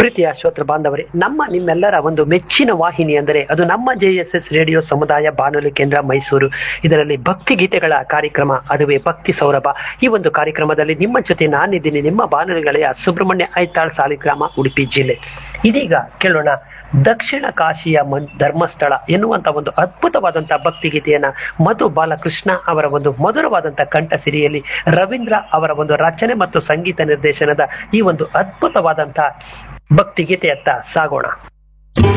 ಪ್ರೀತಿಯ ಶ್ರೋತೃ ಬಾಂಧವರೇ ನಮ್ಮ ನಿಮ್ಮೆಲ್ಲರ ಒಂದು ಮೆಚ್ಚಿನ ವಾಹಿನಿ ಅಂದರೆ ಅದು ನಮ್ಮ ಜೆ ಎಸ್ ಎಸ್ ರೇಡಿಯೋ ಸಮುದಾಯ ಬಾನುಲಿ ಕೇಂದ್ರ ಮೈಸೂರು ಇದರಲ್ಲಿ ಭಕ್ತಿ ಗೀತೆಗಳ ಕಾರ್ಯಕ್ರಮ ಅದುವೇ ಭಕ್ತಿ ಸೌರಭ ಈ ಒಂದು ಕಾರ್ಯಕ್ರಮದಲ್ಲಿ ನಿಮ್ಮ ಜೊತೆ ನಾನಿದ್ದೀನಿ ನಿಮ್ಮ ಬಾನುಲಿ ಗೆಳೆಯ ಸುಬ್ರಹ್ಮಣ್ಯ ಐತಾಳ್ ಸಾಲಿಗ್ರಾಮ ಉಡುಪಿ ಜಿಲ್ಲೆ ಇದೀಗ ಕೇಳೋಣ ದಕ್ಷಿಣ ಕಾಶಿಯ ಮನ್ ಧರ್ಮಸ್ಥಳ ಎನ್ನುವಂತ ಒಂದು ಅದ್ಭುತವಾದಂತಹ ಭಕ್ತಿ ಗೀತೆಯನ್ನ ಮಧು ಬಾಲಕೃಷ್ಣ ಅವರ ಒಂದು ಮಧುರವಾದಂತಹ ಕಂಠ ಸಿರಿಯಲ್ಲಿ ರವೀಂದ್ರ ಅವರ ಒಂದು ರಚನೆ ಮತ್ತು ಸಂಗೀತ ನಿರ್ದೇಶನದ ಈ ಒಂದು ಅದ್ಭುತವಾದಂತಹ ಭಕ್ತಿ ಗೀತೆಯತ್ತ ಸಾಗೋಣ